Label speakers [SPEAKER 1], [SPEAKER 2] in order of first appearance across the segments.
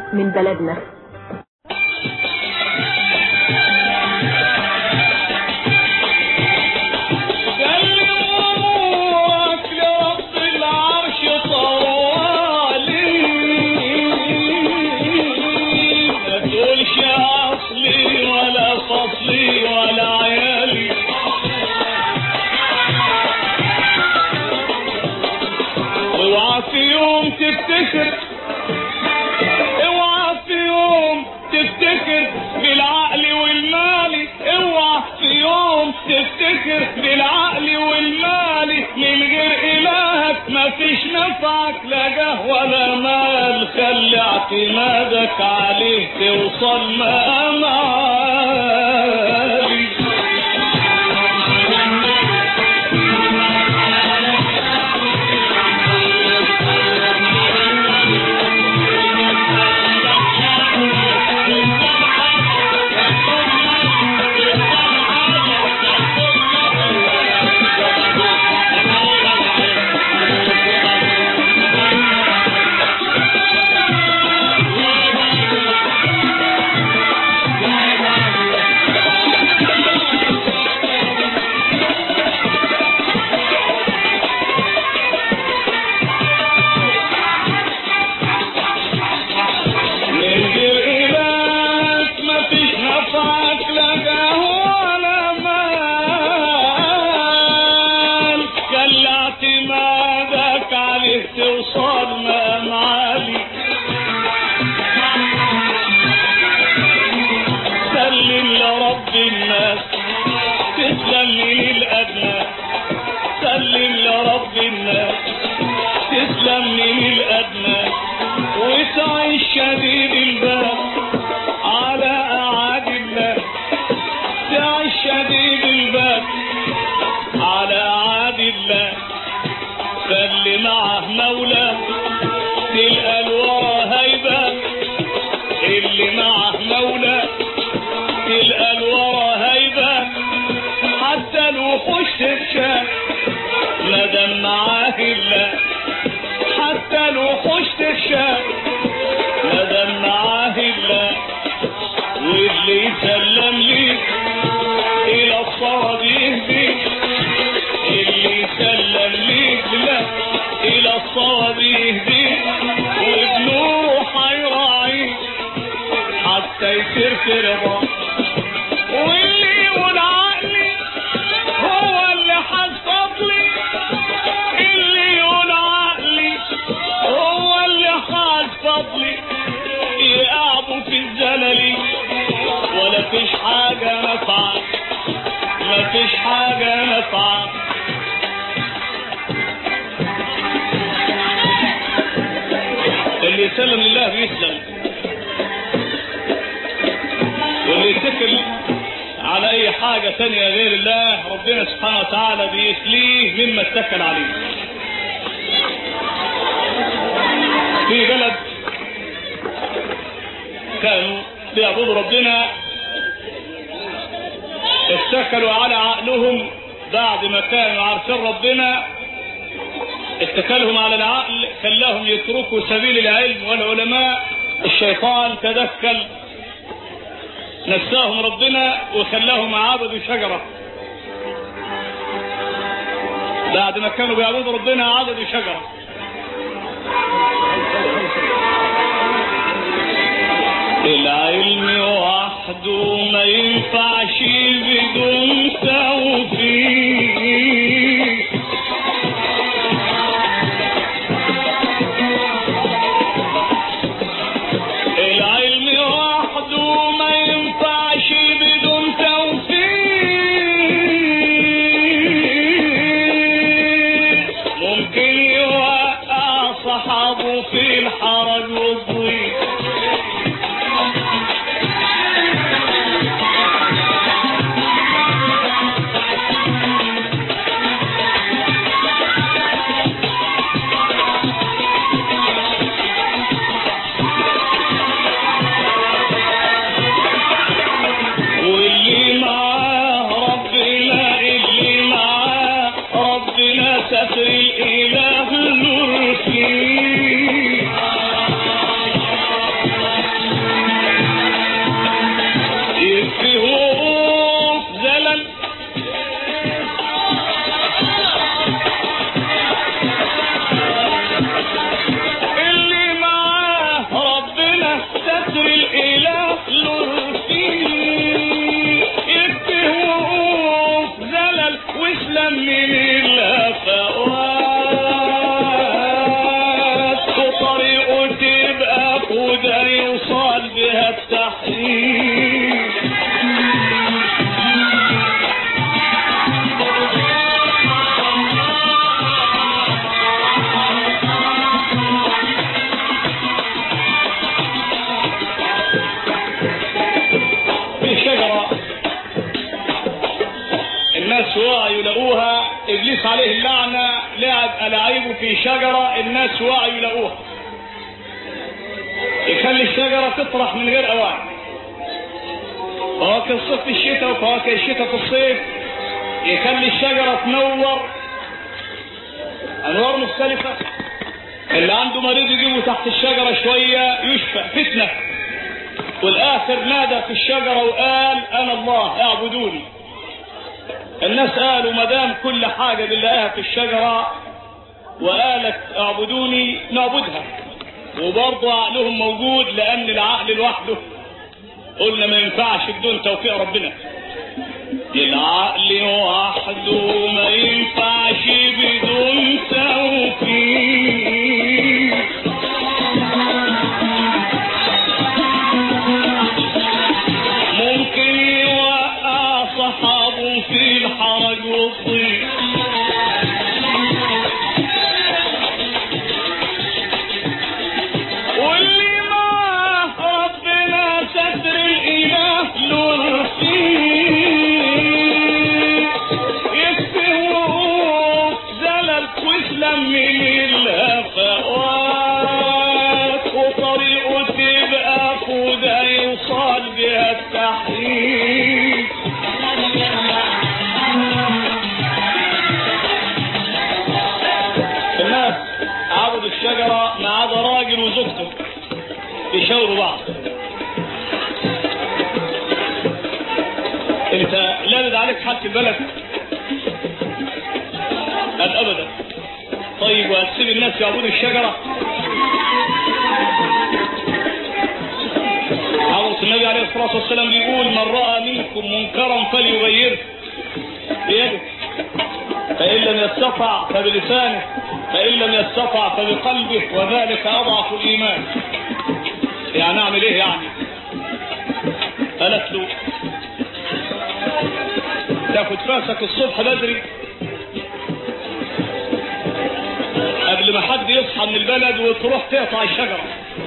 [SPEAKER 1] من بلدنا
[SPEAKER 2] سلموك لرب العرش طوالي ما تقولش اصلي ولا فصلي ولا عيالي اوعى في يوم تفتكر اوعى في يوم تفتكر بالعقل والمال اوعى في يوم تفتكر بالعقل والمال من غير الهك مفيش نفعك لا جاه ولا مال خلي اعتمادك عليه توصل مقام عالي من غير إلهك مفيش نفعك لا جاه ولا مال خلي اعتمادك عليه توصل مقام عالي سلم لرب الناس تسلم من الأدنى سلم لرب الناس تسلم من الأدنى وتعيش شديد الباب على أعاد الله تعيش شديد الباب على أعاد الله فاللي معه مولى تلقى الورى هيبة اللي معه مولى تلقى الورى هيبة حتى الوحوش تتشاف مادام معاه الله حتى الوحوش تخشى مادام معاه الله واللي يسلم ليك الى الصواب يهديك اللي يسلم ليك لا الى الصواب يهديك وبنوره حيراعيك حتى يصير في رضا واللي يقول عقلي هو اللي حسب لي اللي يقول عقلي هو اللي حال فضلي يقعدوا في الزلل ولا فيش حاجة نافعة ما فيش حاجة نافعة اللي يسلم لله بيسلم واللي يتكل على اي حاجة تانية غير الله ربنا سبحانه وتعالى بيسليه مما اتكل عليه في بلد كانوا بيعبدوا ربنا اتكلوا على عقلهم بعد ما كانوا عارفين ربنا اتكالهم على العقل خلاهم يتركوا سبيل العلم والعلماء الشيطان تدخل نساهم ربنا وخلاهم عبدوا شجرة بعد ما كانوا بيعبدوا ربنا عبدوا شجرة العلم وحده ما ينفعش بدون توفيق العلم وحده ما ينفعش بدون توفيق ممكن يوقع صحابه في الحرج والضيق يلعب ألاعيبه في شجرة الناس وعوا يلاقوها يخلي الشجرة تطرح من غير أوان فواكه الصيف في الشتاء وفواكه الشتاء في الصيف يخلي الشجرة تنور أنوار مختلفة اللي عنده مريض يجيبه تحت الشجرة شوية يشفى فتنة والآخر نادى في الشجرة وقال أنا الله اعبدوني الناس قالوا ما دام كل حاجة بنلاقيها في الشجرة وقالت اعبدوني نعبدها وبرضه عقلهم موجود لأن العقل لوحده قلنا ما ينفعش بدون توفيق ربنا العقل وحده ما ينفعش بدون توفيق ممكن يوقع صحابه في الحرج والضيق واللي معاه ربنا ستر الاله له فيه يكفيه زلل واسلم من الهفوات وطريقه تبقى فوده يوصل بها التحقيق الناس عبدوا الشجرة ما عدا راجل وزوجته يشاوروا بعض انت لابد عليك حق البلد قال ابدا طيب وهتسيب الناس يعبدوا الشجرة عروس النبي عليه الصلاة والسلام بيقول من رأى منكم منكرا فليغيره بيده فإن لم يستطع فبلسانه فإن لم يستطع فبقلبه وذلك أضعف الإيمان يعني أعمل إيه يعني قالت له تاخد فاسك الصبح بدري قبل ما حد يصحى من البلد وتروح تقطع الشجرة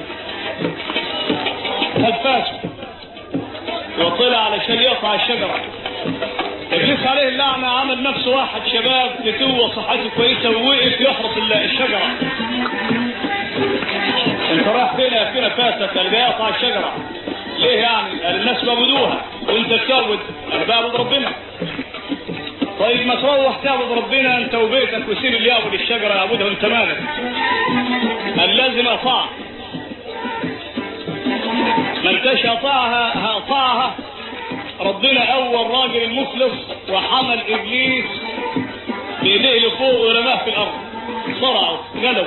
[SPEAKER 2] خد فاسه وطلع علشان يقطع الشجرة ابليس عليه اللعنة عمل نفسه واحد شباب فتوة صحته كويسة ووقف يحرس ال- الشجرة انت رايح فين يا فين فاتك قال جاي اقطع الشجرة ليه يعني قال الناس بيعبدوها وانت بتعبد انا بعبد ربنا طيب ما تروح تعبد ربنا انت وبيتك وسيب اللي يعبد الشجرة يعبدها وانت مالك قال لازم اطاع ما انتش اطاعها هقطعها ربنا اول راجل المخلص وحمل ابليس بايديه لفوق ورماه في الارض صرعه غلبه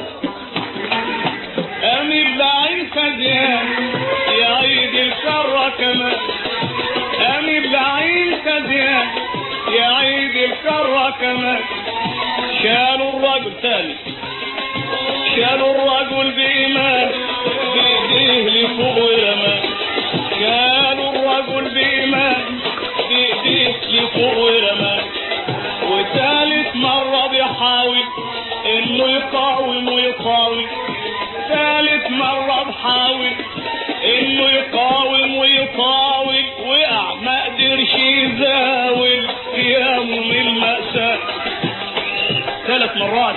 [SPEAKER 2] امي بلعين خزيان يا عيد الكرة كمان امي بلعين خزيان يا عيد الكرة كمان شالوا الرجل تاني شالوا الرجل بإيمان بإيديه لفوق ورماه شالوا الرجل بإيمان بإيديه لفوق ورماه وثالث مرة بيحاول إنه يقاوم ويقاوم ثالث مرة بحاول إنه يقاوم ويقاوم وقع ما قدرش يزاول قيامه من المأساة ثلاث مرات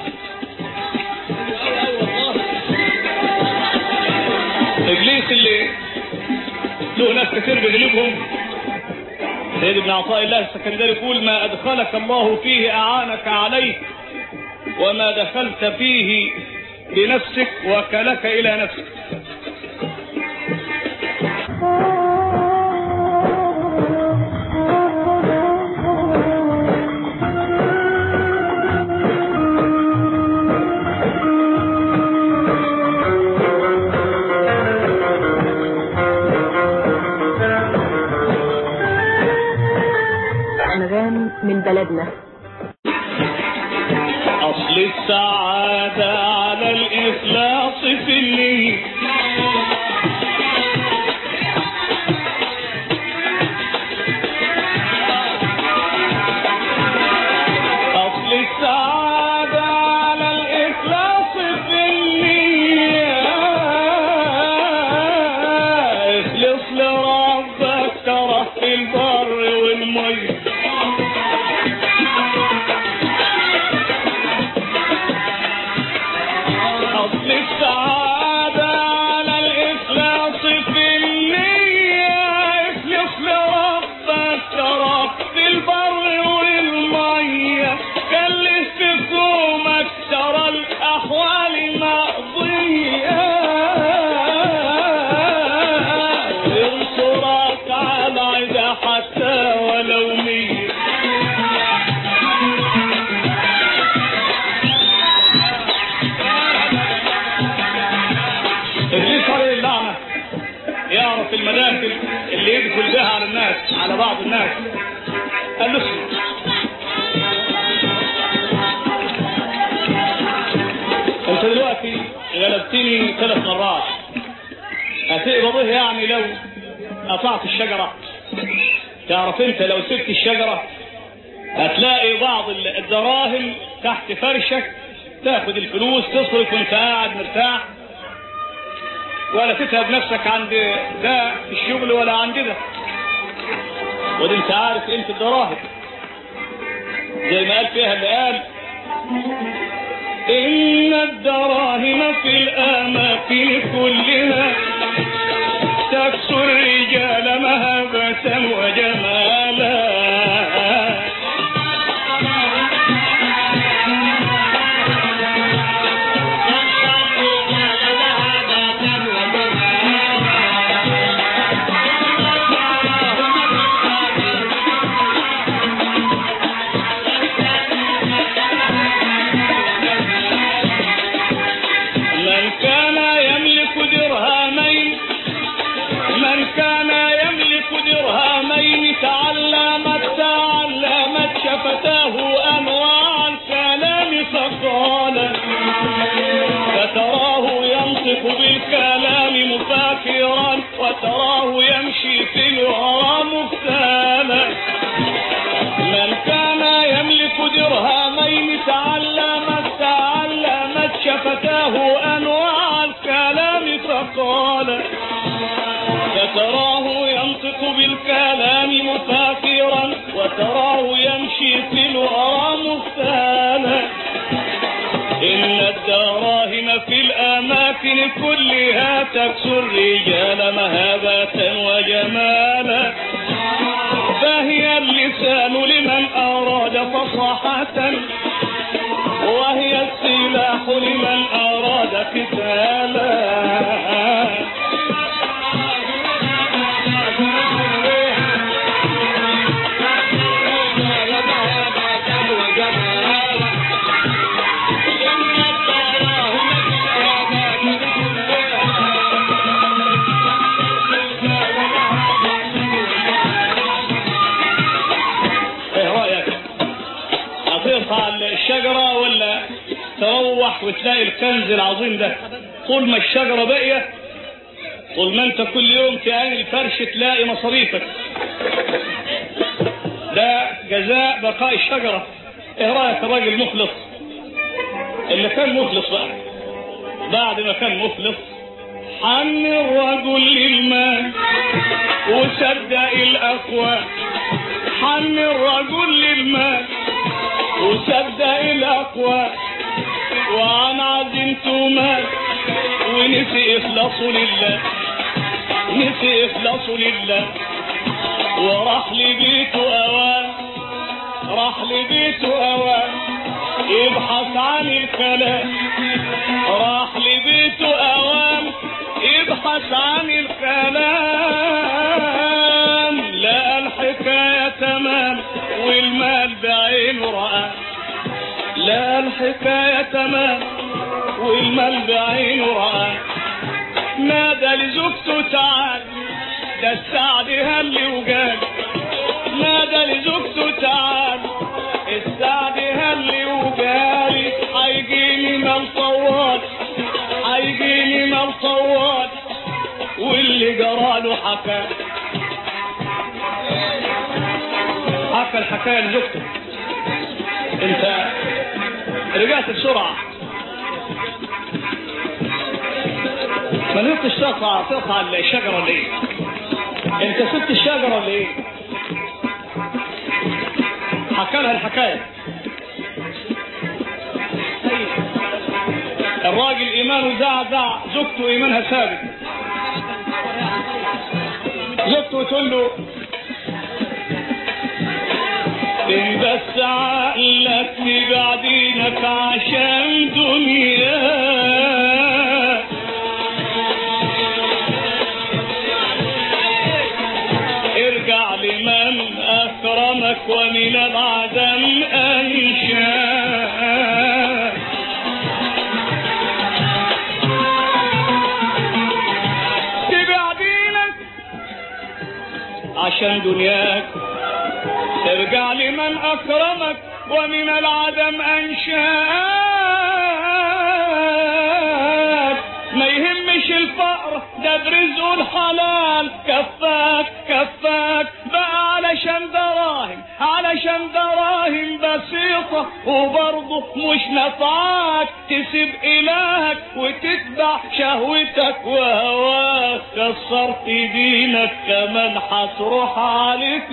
[SPEAKER 2] ابليس اللي له ناس كتير بيغلبهم سيد ابن عطاء الله السكندري يقول ما ادخلك الله فيه اعانك عليه وما دخلت فيه بنفسك وكلك الى نفسك
[SPEAKER 1] أنغام من بلدنا
[SPEAKER 2] اصل السعادة على الاخلاص في النية اصل السعادة على الاخلاص في النية اخلص لربك ترى في البر والمية انت دلوقتي غلبتني ثلاث مرات هتقبض ايه يعني لو قطعت الشجرة تعرف انت لو سبت الشجرة هتلاقي بعض الدراهم تحت فرشك تاخد الفلوس تصرف وانت قاعد مرتاح ولا تتعب نفسك عند ده في الشغل ولا عند ده ودي انت عارف قيمة الدراهم زي ما قال فيها اللي قال إن الدراهم في الأماكن كلها تكسو الرجال مهبة وجمالا من كان يملك درهمين من كان يملك درهمين تعلمت تعلمت شفتاه انواع الكلام فقال فتراه ينطق بالكلام مفاكرا وتراه يمشي في الهرى مختالا من كان يملك درهمين تعلمت تعلمت شفتاه انواع الكلام فقال فتراه ينطق بالكلام مفاخرا وتراه يمشي في الورى مختالا إن الدراهم في الأماكن كلها تكسو الرجال مهابة وجمالا فهي اللسان لمن أراد فصاحة وهي السلاح لمن أراد قتالا ايه رايك هتقطع الشجره ولا تروح وتلاقي الكنز العظيم ده طول ما الشجره باقيه طول ما انت كل يوم تعاني الفرش تلاقي مصاريفك ده جزاء بقاء الشجره ايه رايك الراجل مخلص اللي كان مخلص بقى بعد ما كان مخلص حن الرجل للمال وصدق الاقوال حن الرجل للمال وصدق الاقوال وعن عزيمته مات ونسي اخلاصه لله نسي اخلاصه لله وراح لبيته اوان راح لبيته اوان يبحث عن الكلام راح لبيته اوان يبحث عن الكلام لقى الحكاية تمام والمال بعينه رأى لا الحكاية تمام والمال بعينه رأى نادى لزوجته تعال ده السعد هلي وجال نادى لزوجته تعال السعد هلي وجالي هيجيني مال طوال هيجيني مال طوال واللي جراله حكى حكى الحكايه لزوجته انت رجعت بسرعه ما نفتش تقطع تقطع الشجره ولا ايه؟ انت سبت الشجره ولا ايه؟ حكى لها الحكايه الراجل ايمانه زعزع زوجته ايمانها ثابت زوجته تقول له ان بس عقلك بعدينك عشان دنيا ارجع لمن اكرمك ومن العدم انشاك تبع دينك عشان دنياك ارجع لمن اكرمك ومن العدم انشاك ولا برزق الحلال كفاك كفاك بقى علشان دراهم علشان دراهم بسيطة وبرضه مش نفعاك تسيب إلهك وتتبع شهوتك وهواك كسرت دينك كمان هتروح عليك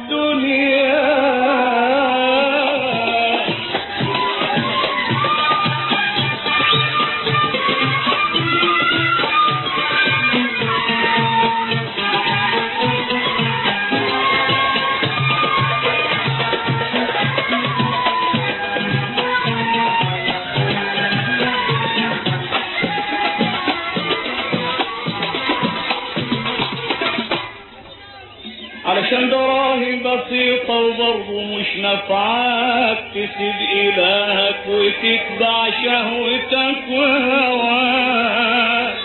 [SPEAKER 2] دنيا علشان دراهم بسيطة وبرضه مش نفعاك تسيب إلهك وتتبع شهوتك وهواك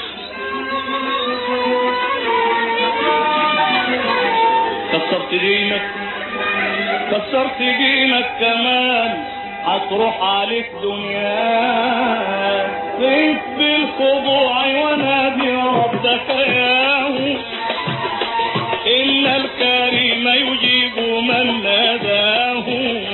[SPEAKER 2] كسرت دينك كسرت دينك كمان هتروح عليك دنياك فيك بالخضوع ونادي ربك ياهو إن الكريم يجيب من ناداه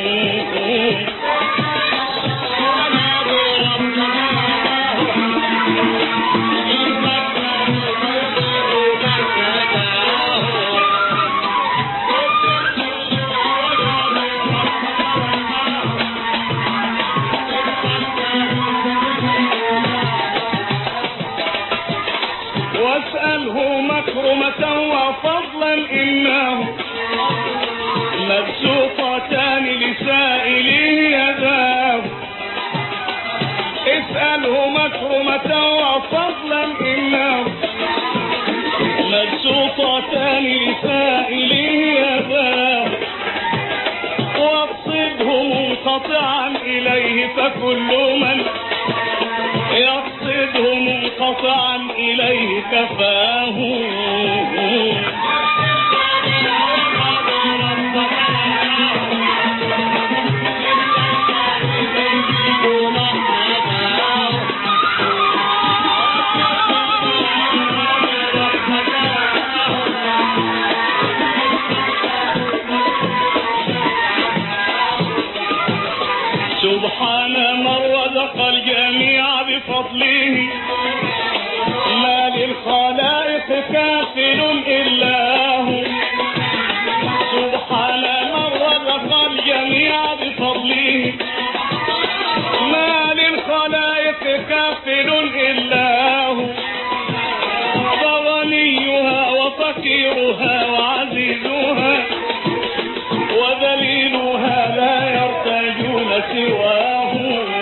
[SPEAKER 2] واسأله مكرمة وفضلا إنه مبسوطتان لسائله يداه اسأله مكرمة وفضلا إنه مبسوطتان لسائله يداه واقصده منقطعا إليه فكل من يقصده منقطعا إليه كفاه سبحان من رزق الجميع بفضله ما للخلائق كافل إلا هو سبحان من رزق الجميع بفضله ما للخلائق كافل إلا هو فغنيها وفقيرها وعزيزها وذليلها لا يرتجون سواه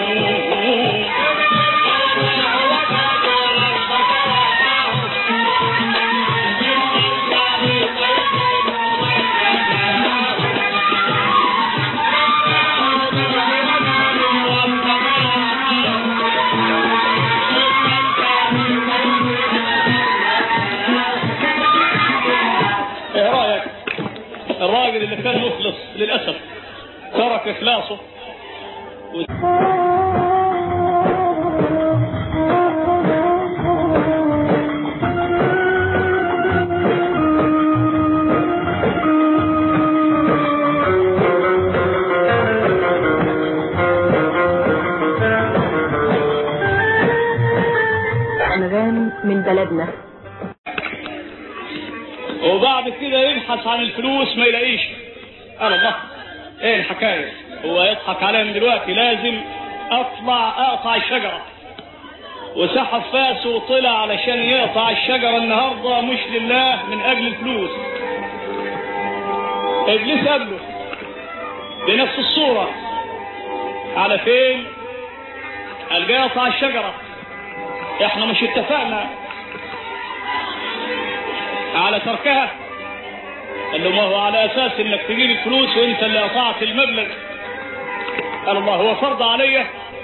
[SPEAKER 2] ايه رايك الراجل اللي كان مخلص للاسف ترك اخلاصه
[SPEAKER 1] أنغام من بلدنا
[SPEAKER 2] وبعد كده يبحث عن الفلوس ما يلاقيش قال الله ايه الحكايه هو يضحك عليا من دلوقتي لازم اطلع اقطع الشجره وسحب فاسه وطلع علشان يقطع الشجره النهارده مش لله من اجل الفلوس ابليس قبله بنفس الصوره على فين قال جاي يقطع الشجره احنا مش اتفقنا على تركها قال له ما هو على اساس انك تجيب الفلوس وانت اللي قطعت المبلغ قال الله هو فرض عليا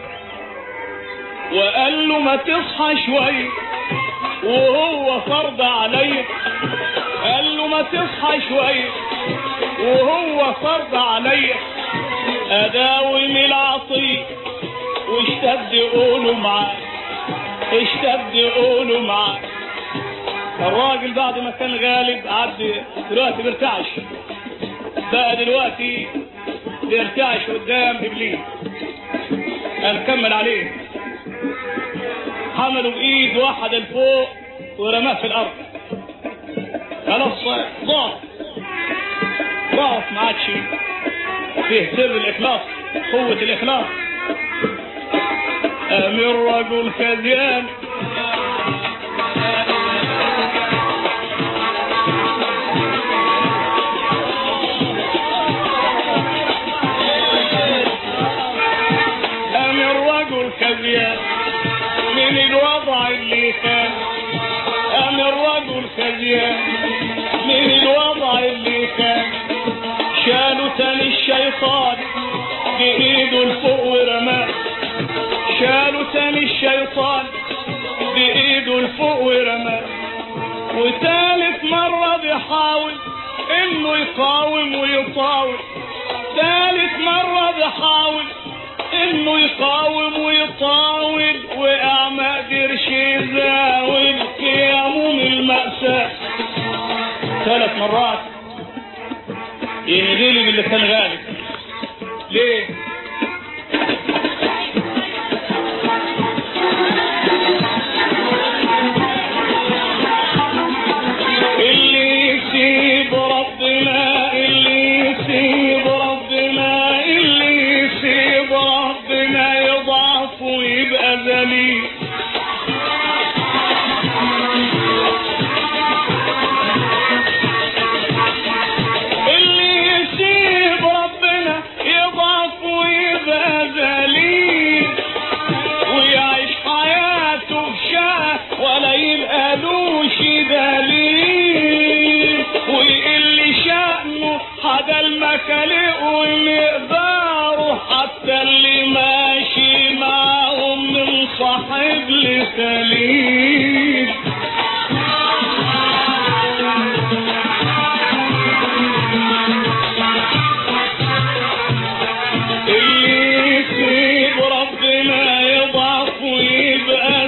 [SPEAKER 2] وقال له ما تصحى شوي وهو فرض عليا قال له ما تصحى شوي وهو فرض عليا اداوم العطيه واشتد قوله معاه اشتد قوله معاه الراجل بعد ما كان غالب قعد دلوقتي بيرتعش بقى دلوقتي بيرتعش قدام ابليس هنكمل عليه حملوا بايد واحد لفوق ورماه في الارض خلاص ضعف ضعف ما عادش فيه سر الاخلاص قوه الاخلاص امير رجل خزيان امير رجل خزيان من الوضع اللي كان امير رجل خزيان من الوضع اللي كان شالوا تاني الشيطان بإيده الفوق ورماه شالوا تاني الشيطان بإيده الفوق ورماه وتالت مرة بيحاول انه يقاوم ويطاول تالت مرة بيحاول انه يقاوم ويطاول وقع ما قدرش يزاول قيامه من المأساة ثلاث مرات ينغلب اللي كان غالب ليه؟ اللي يسيب ربنا اللي يسيب ربنا اللي يسيب ربنا يضعف ويبقى ذليل اللي يسيب ربنا يضعف ويبقى ذليل ويعيش حياته بشاه ولا يبقى لوش دليل ويقل شأنه حدا المكالق ومقداره حتى اللي ماشي معاهم من صاحب لخليل اللي يسيب ربنا يضعف ويبقى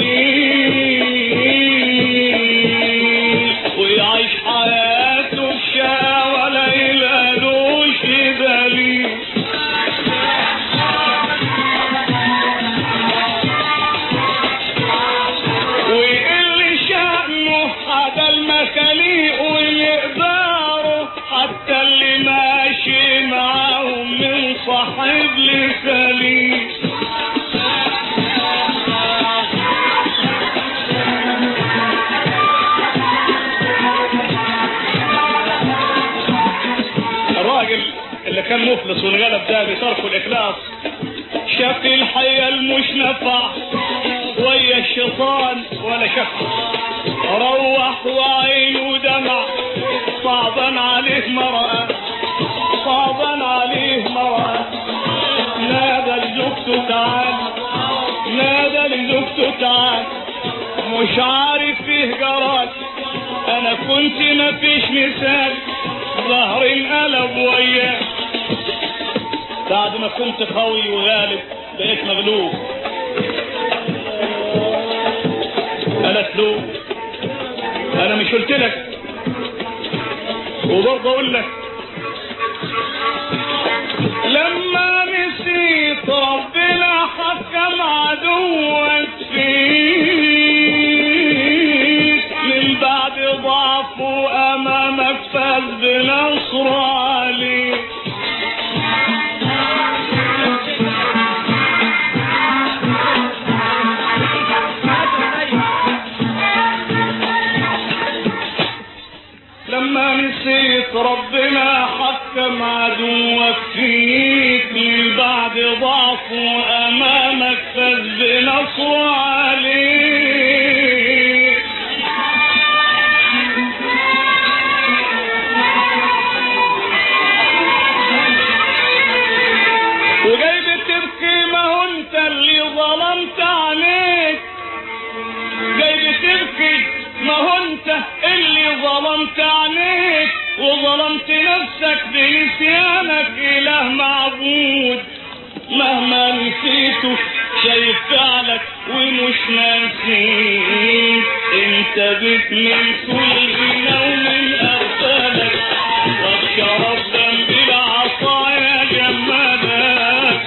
[SPEAKER 2] ذليل ويعيش حياته بشقى ولا يلقالوش دليل ويقل شأنه حدا المخاليق ومقداره حتى اللي ماشي معاهم من صاحب لخليل الراجل اللي كان مفلس وانغلب ده بترك الاخلاص شاف الحياة المش نفع ويا الشيطان ولا شفع روح وعينه دمع صعبا عليه مرأة صعبا عليه مرأة نادى لزوجته تعال نادى لزوجته تعال مش عارف فيه جراد انا كنت مفيش مثال ظهر انقلب وياه بعد ما كنت قوي وغالب بقيت مغلوب قالت له انا مش قلت لك وبرضه اقول لك لما نسيت ربنا حكم عدوك فيك من بعد ضعفه امامك فاز بنصر عليك لما نسيت ربنا حكم عدوك فيك من بعد ضعفه امامك فاز بنصر عليك وجاي بتبكي ما هو انت اللي ظلمت عليك جاي بتبكي ما هو انت اللي ظلمت عليك وظلمت نفسك بنسيانك اله معبود مهما نسيته شايف فعلك ومش ناسيك انت بك من كل نوم أغفلك والشرب ذنب العصايا جمدك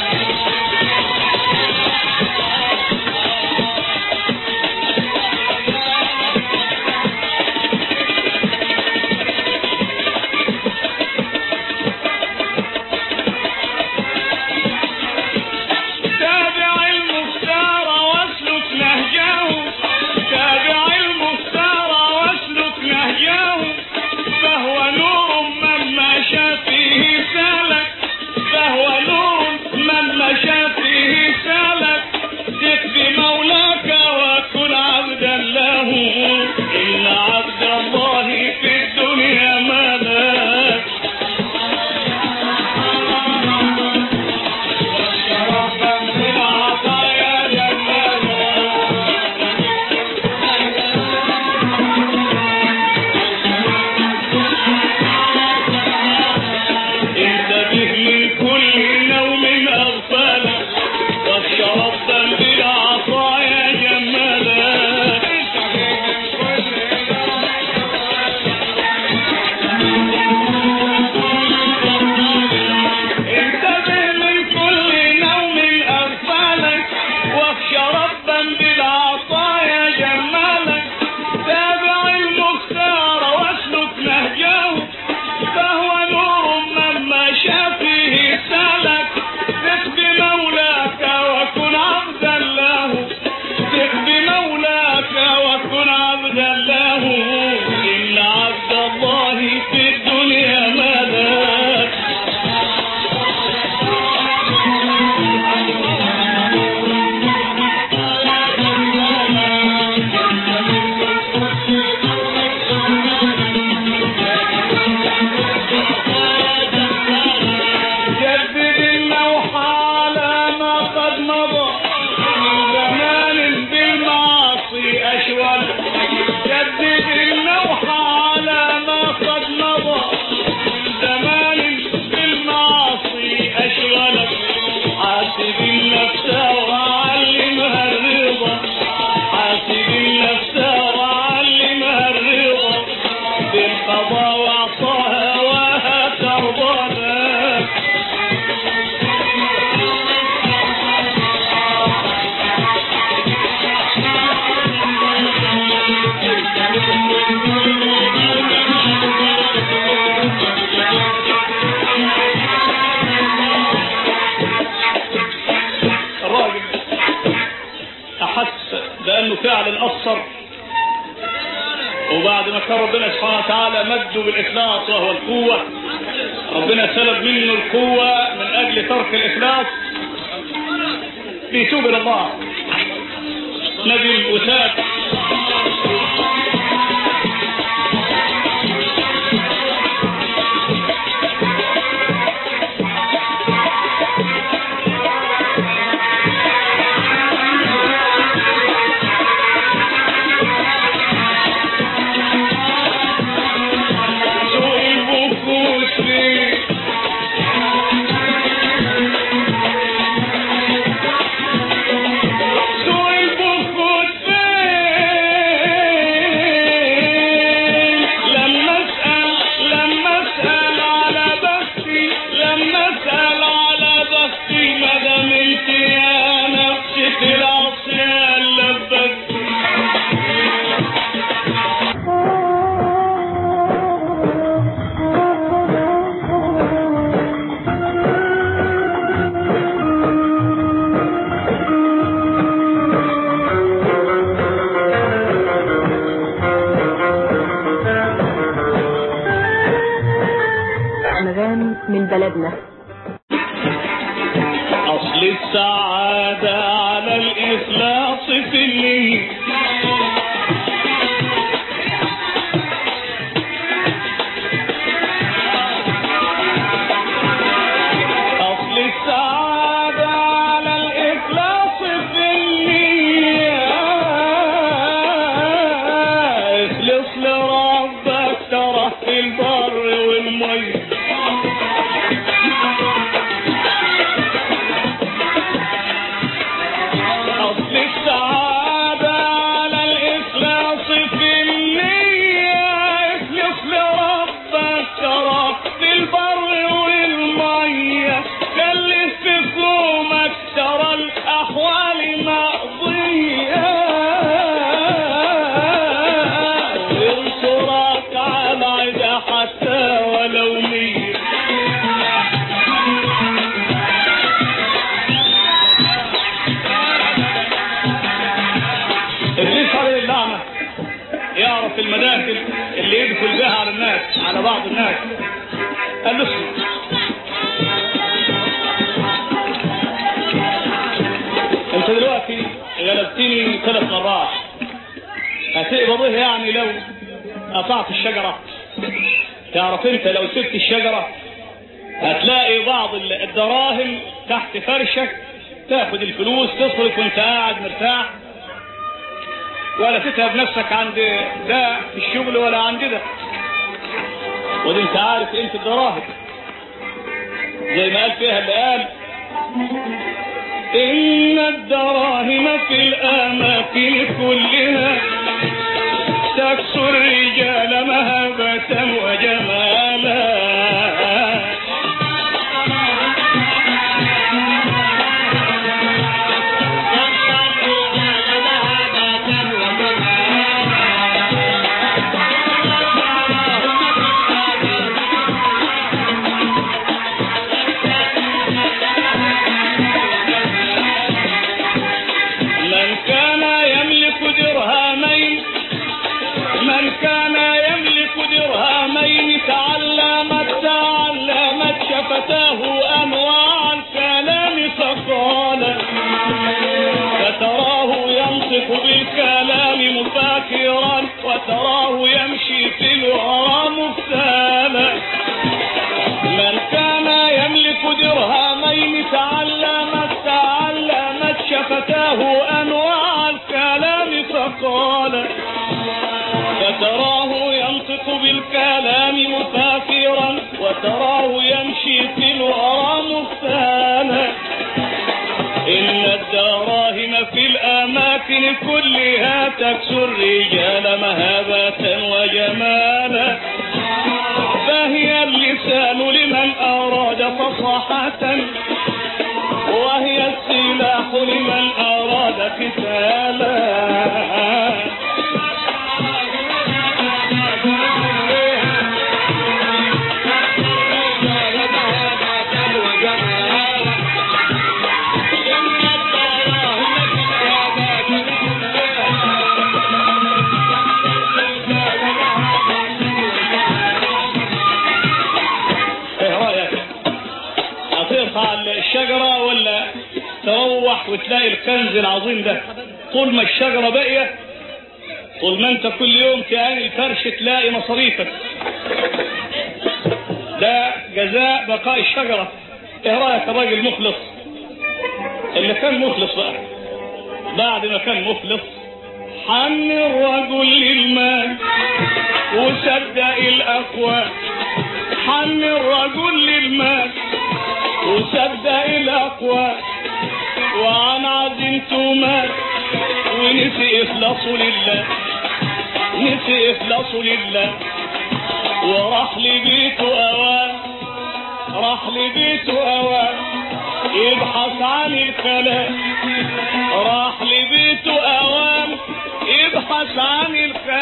[SPEAKER 2] تابع المختار واسلك نهجه تابع المختار واسلك نهجه فهو نور من مشى فيه سلك فهو نور من مشى فيه سلك ثق بمولاك وكن عبدا له إن عبد الله في الدنيا ملاك ربا من عطايا جمالك انتبه من كل نوم أغفلك واشرب ذنب العطايا جمالك انتبه من كل نوم أغفلك واخشى ربا بالعطايا جمالك تابع المختار واسلك نهجه فهو نور من مشى فيه سلك ثق بمولاك وكن عبدا له ثق بمولاك وكن عبدا له إن عبد الله في الدنيا ملاك جدد اللوح على ما قد مضى من زمان بالمعاصي أشول جدد اللوح على ما قد مضى من زمان بالمعاصي أشول حاسب النفس وعلمها الرضا حاسب النفس وعلمها الرضا بالقضاء واعطاها هواها ترضى لك الراجل أحس بأنه فعلا قصر وبعد ما كان ربنا سبحانه وتعالى مده بالإخلاص وهو القوة ربنا سلب منه القوة من أجل ترك الإخلاص بيتوب إلى الله ندم وتاب سوء البكوس فيه سوء البكوس فين لما اسال لما اسال على بختي لما اسال على بختي ما دام انت يا نفسي في العصيان لبستي
[SPEAKER 1] أنغام من بلدنا
[SPEAKER 2] أصل السعادة على الإخلاص في النية أصل السعادة على الإخلاص في النية اخلص لربك ترى في البر والمية أصل السعادة في المداخل اللي يدخل بها على الناس على بعض الناس قال له اسمع انت دلوقتي غلبتني ثلاث مرات هتقبض ايه يعني لو قطعت الشجرة تعرف انت لو سبت الشجرة هتلاقي بعض الدراهم تحت فرشك تاخد الفلوس تصرف وانت قاعد مرتاح ولا تتعب نفسك عند ده في الشغل ولا عند ده ودي انت عارف قيمة الدراهم زي ما قال فيها اللي قال إن الدراهم في الأماكن كلها تكسو الرجال مهبة وجمالا من كان يملك درهمين من كان يملك درهمين تعلمت تعلمت شفتاه انواع الكلام فقال فتراه ينطق بالكلام مفاكرا وتراه يمشي في الورى مفتالا من كان يملك درهمين تعلمت تعلمت شفتاه انواع الكلام فقال فتراه ينطق بالكلام مفاكرا وتراه يمشي في الورى مختالا إن الدراهم في الأماكن كلها تكسو الرجال مهابة وجمالا فهي اللسان لمن أراد فصاحة وهي السلاح لمن أراد قتالا ايه رايك هتقطع الشجره ولا تروح وتلاقي الكنز العظيم ده طول ما الشجره باقيه طول ما انت كل يوم تعاني الفرش تلاقي مصاريفك ده جزاء بقاء الشجره ايه رايك يا راجل مخلص اللي كان مخلص بقى بعد ما كان مخلص حن الرجل للمال وصدق الاقوال حن الرجل للمال وصدق الاقوال وعن عزيمته مات ونسي اخلاصه لله نسي اخلاصه لله وراح لبيته اوان راح لبيته اوان يبحث عن الكلام راح لبيته اوان يبحث عن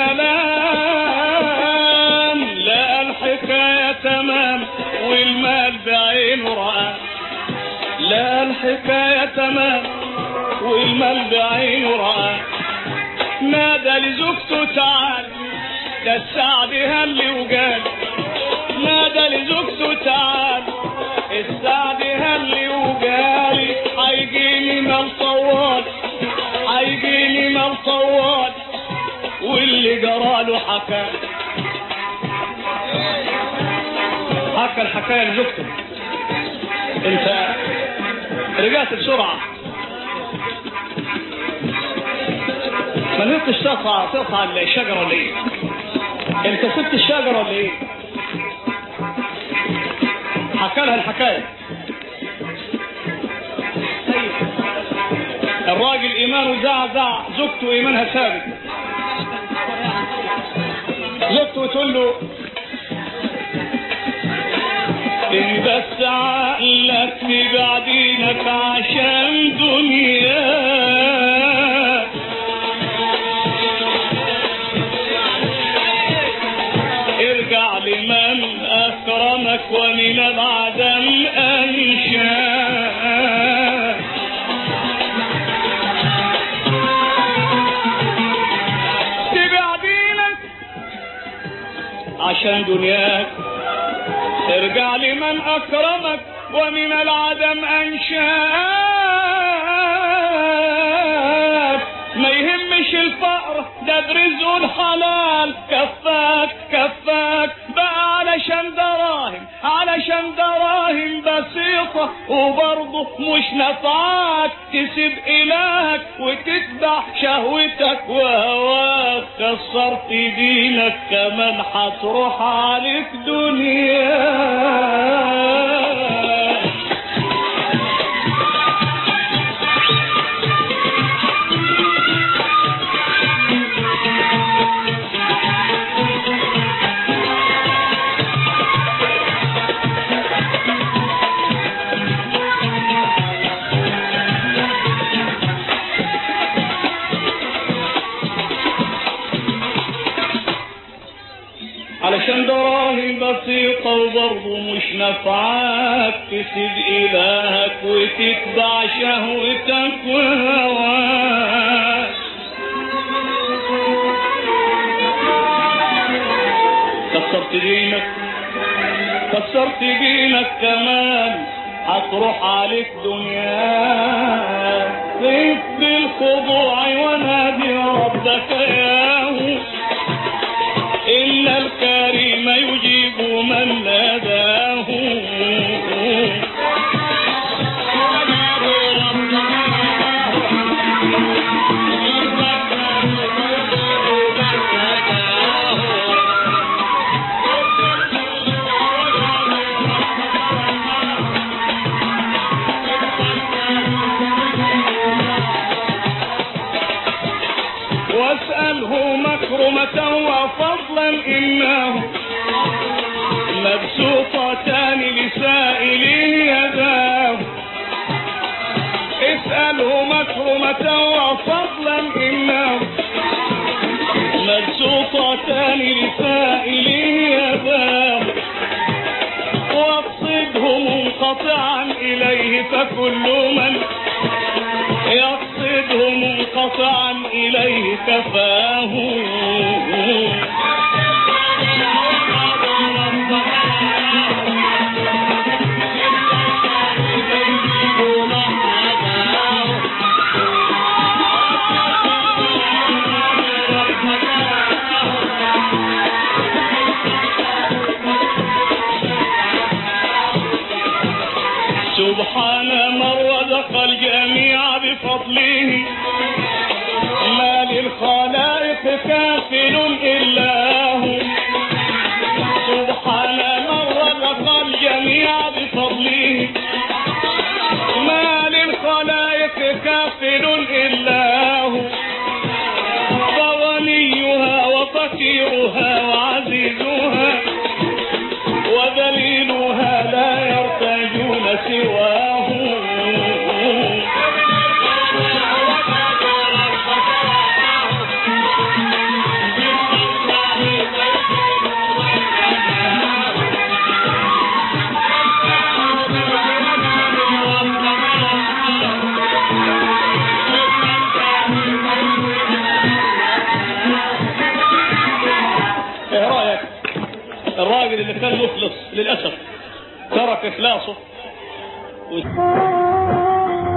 [SPEAKER 2] الكلام لقى الحكاية تمام والمال بعينه رأى لقى الحكاية تمام والمال بعينه رأى نادى لزوجته تعال ده السعد هل وجال نادى لزوجته تعال السعد هل وجالي هيجيني مال طوال هيجيني مال طوال واللي جراله حكى حكى الحكايه لزوجته انت رجعت بسرعه ما نقطش تقطع تقطع الشجره ولا ايه؟ انت سبت الشجره ولا ايه؟ حكى لها الحكايه الراجل ايمانه زعزع زوجته ايمانها ثابت زوجته تقول له ان بس عقلك تبع دينك عشان دنيا ارجع لمن اكرمك ومن العدم انشاك تبع دينك علشان دنياك ارجع لمن اكرمك ومن العدم انشاك ما يهمش الفقر ده برزق الحلال كفاك كفاك بقى علشان دراهم علشان دراهم بسيطة وبرضه مش نفعاك تسيب إلهك وتتبع شهوتك وهواك كسرت دينك كمان هتروح عليك دنياك علشان دراهم بسيطة وبرضه مش نفعاك تسيب إلهك وتتبع شهوتك وهواك كسرت دينك كسرت دينك كمان هتروح عليك دنياك خف بالخضوع ونادي ربك ياهو إن الكريم يجيب من ناداه واسأله مكرمة وفضلا إنه مبسوطتان لسائله يداه اسأله مكرمة وفضلا إنه مبسوطتان لسائله يداه واقصده منقطعا إليه فكل من يقصده منقطعا إليه كفاه سبحان من رزق الجميع بفضله ما للخلائق كافل إلا هو سبحان من رزق الجميع بفضله ما للخلائق كافل إلا هو فوليها وفقيرها وعزيزها وذليلها لا يرتجون سواه ايه رايك الراجل اللي كان مخلص للاسف ترك اخلاصه و-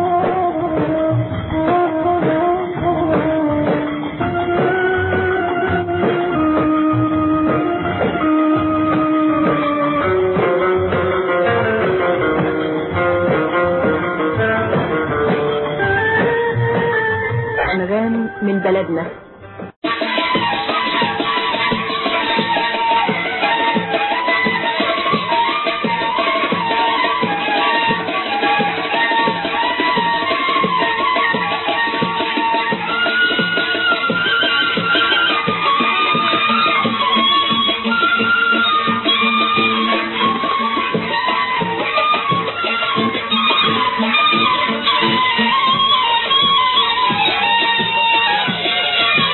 [SPEAKER 1] أنغام من بلدنا
[SPEAKER 3] Thank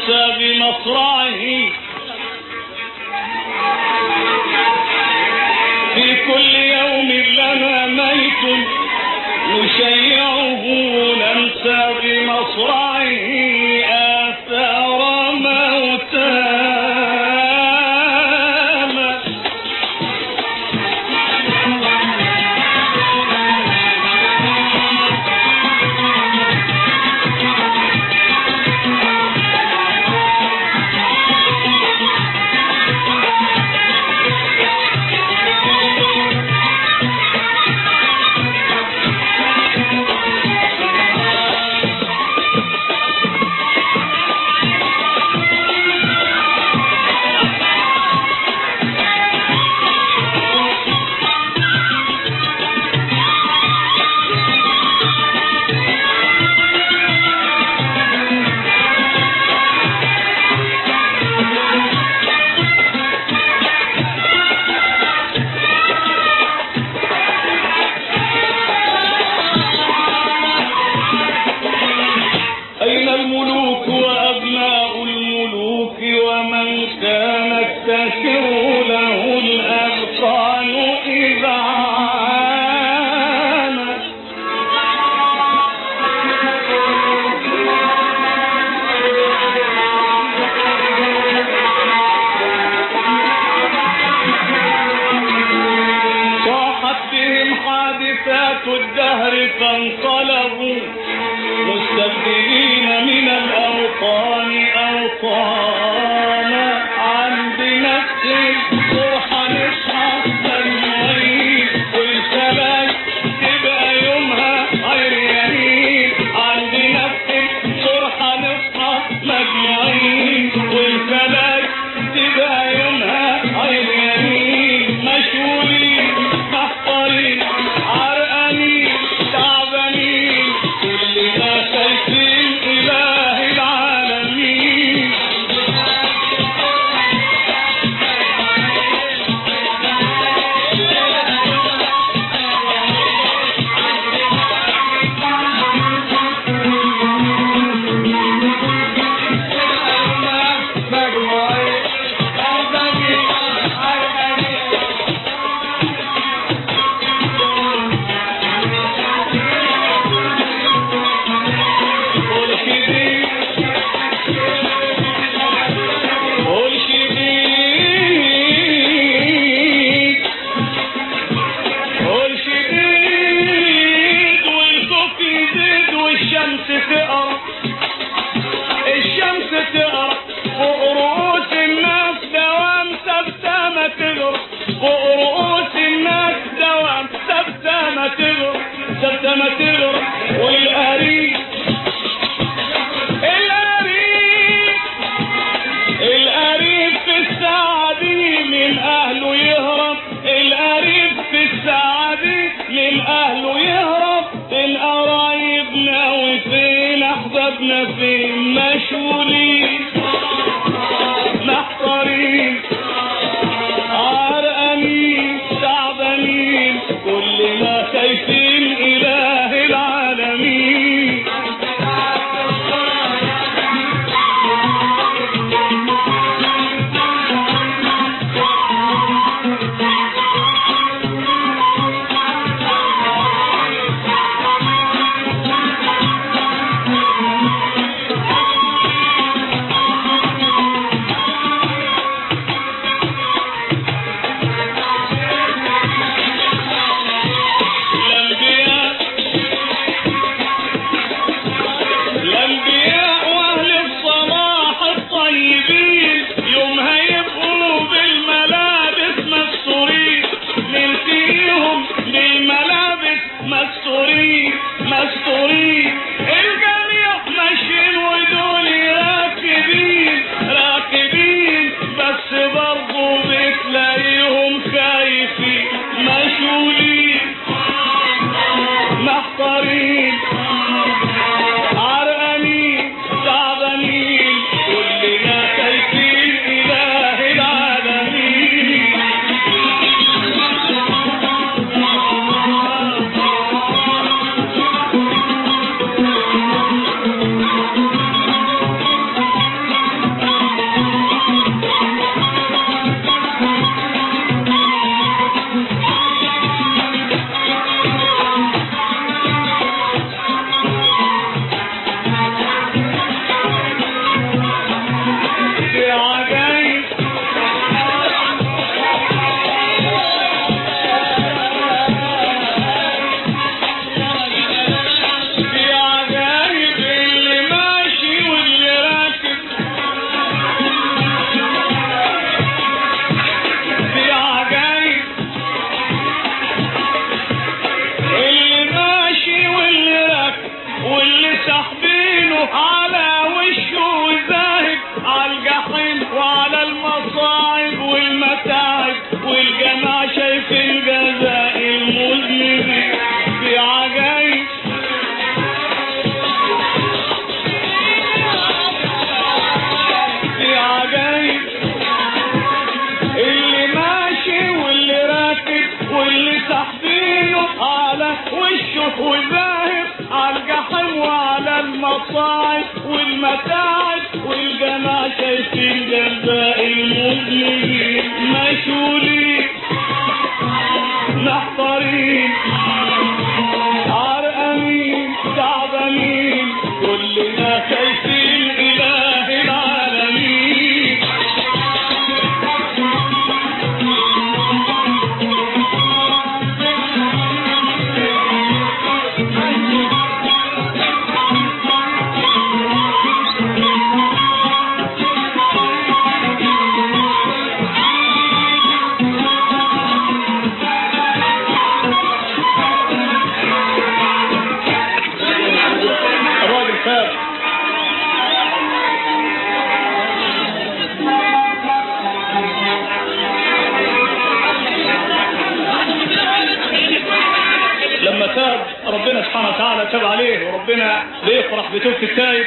[SPEAKER 2] ننسى بمصرعه في كل يوم لنا ميت نشيعه ننسى بمصرعه آثار موتانا أين الملوك وأبناء الملوك ومن كانت تسر له الأغصان إذا عانت صاحت بهم حادثات الدهر فانقلبوا مستبدلين من الأوطان أوطانا عن بنفس صرحة نصحى تنوين والسلام تبقى يومها غير يمين عن بنفس صرحة نصحى مجموعين والسلام تبقى يومها غير يمين مشغولين محضرين عرقانين تعبانين كلنا شايفين إله العالمين والشديد والشديد والخوف يزيد والشمس تقرب الشمس تقرب فوق رؤوس الناس دوام ثابتة ما تغرب فوق رؤوس الناس دوام ثابتة ما تغرب ثابتة ما تغرب والقريب القريب القريب في الساعة دي من أهله يهرب القريب في الساعة دي من أهله يهرب القرايبنا وفين أحبابنا فين مشغولين محضرين عرقانين تعبانين كلنا خايفين إله العالمين المصاعب والمتاعب والجماعة شايفين جزاء المذنبين مشغولين محضرين عرقانين تعبانين كلنا شايفين إله العالمين الراجل فات لما تاب ربنا سبحانه وتعالى تاب عليه وربنا بيفرح بتوبة التائب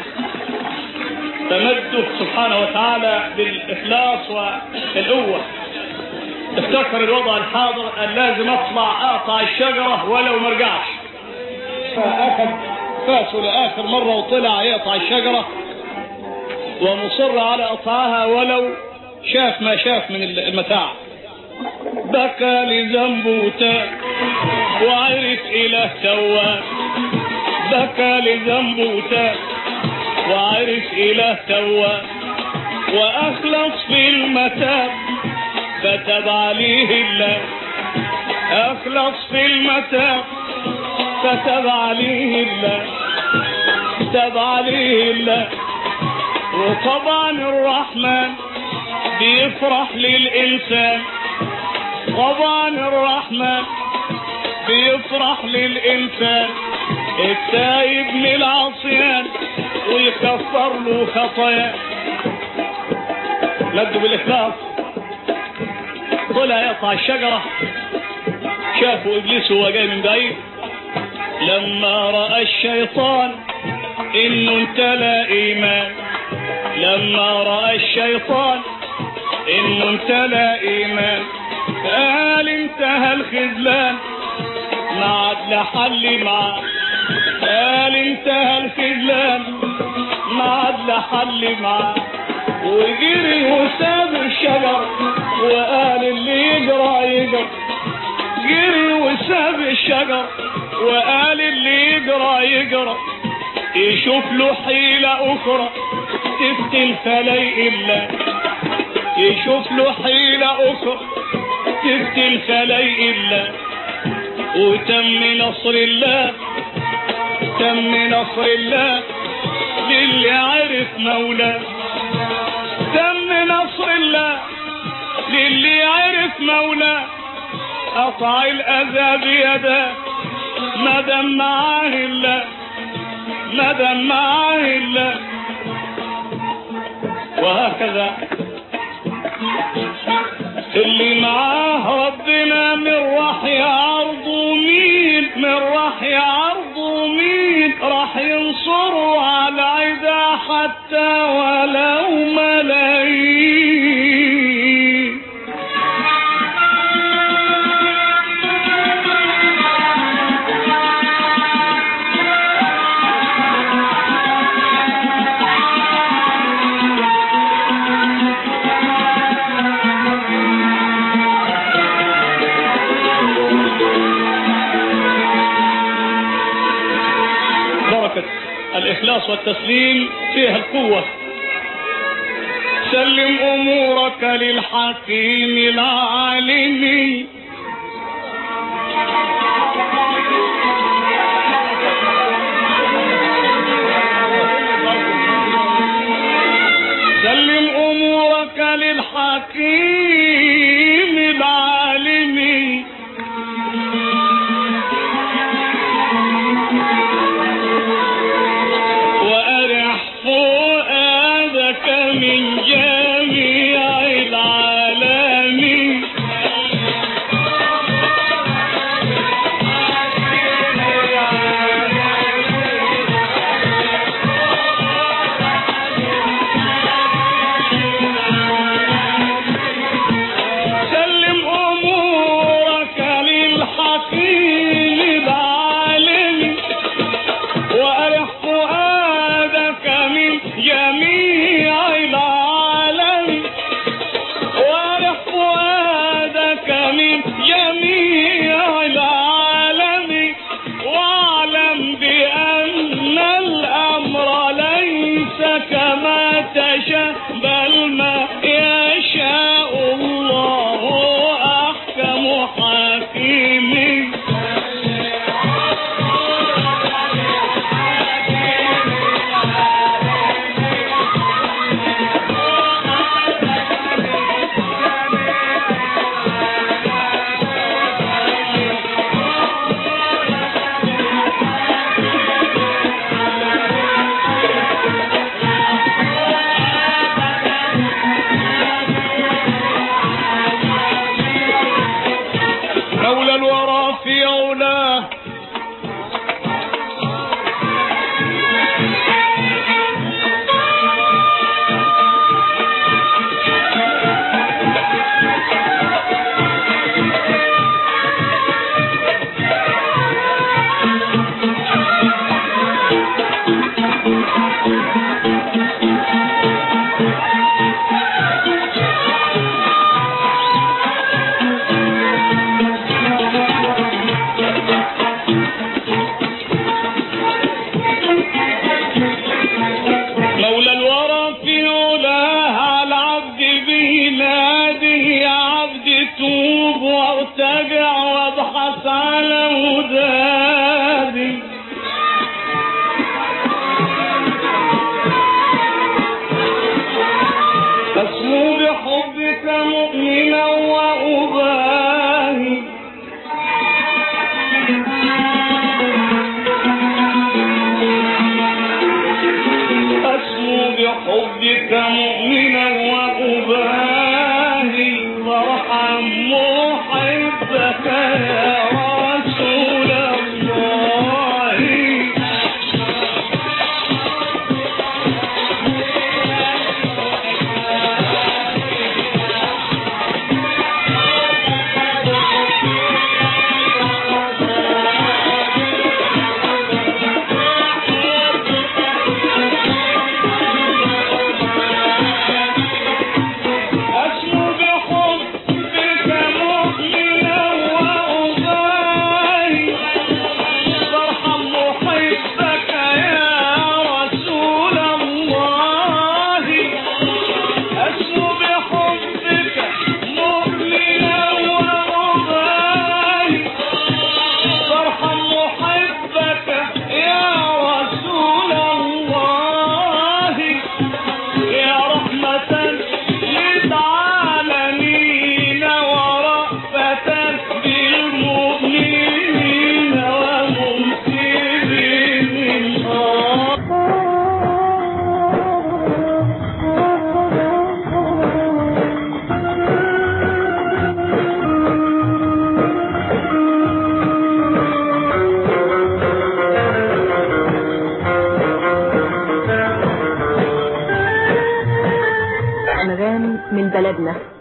[SPEAKER 2] تمده سبحانه وتعالى بالإخلاص والقوة افتكر الوضع الحاضر أن لازم أطلع أقطع الشجرة ولو مرجعش فأخذ فاسه لآخر مرة وطلع يقطع الشجرة ومصر على قطعها ولو شاف ما شاف من المتاع بكى لذنبه تاب وعرف إله تواب بكى لذنبه تاب وعرف إله تواب وأخلص في المتاب فتاب عليه الله أخلص في المتاب فتاب عليه الله تاب عليه الله وطبعا الرحمن بيفرح للإنسان طبعا الرحمن بيفرح للإنسان التايب من العصيان ويكفر له خطاياه مدوا بالإخلاص طلع يقطع الشجرة شافوا إبليس وهو جاي من بعيد لما رأى الشيطان إنه امتلأ إيمان لما رأى الشيطان إنه امتلأ إيمان قال انتهى الخذلان ما عاد لحل معاه قال انتهى الخذلان ما عاد لحل معاه وجري وساب الشجر وقال اللي يجرى يجرى جري وساب الشجر وقال اللي يجرى يجرى يشوف له حيلة أخرى تفتن خلايق الله يشوف له حيلة أخرى تفتن خلايق الله وتم نصر الله تم نصر الله للي عرف مولاه تم نصر الله للي عرف مولاه قطع الأذى بيده ما دام معاه الله ما دام معاه الله وهكذا اللي معاه ربنا من راح يعرضه مين من راح يعرضه مين راح ينصره على عدا حتى ولو ملايين بركة الإخلاص والتسليم فيها القوة سلم أمورك للحكيم العالم سلم أمورك للحكيم العالم وأرح فؤادك من جميع العالم
[SPEAKER 1] وأنغام من بلدنا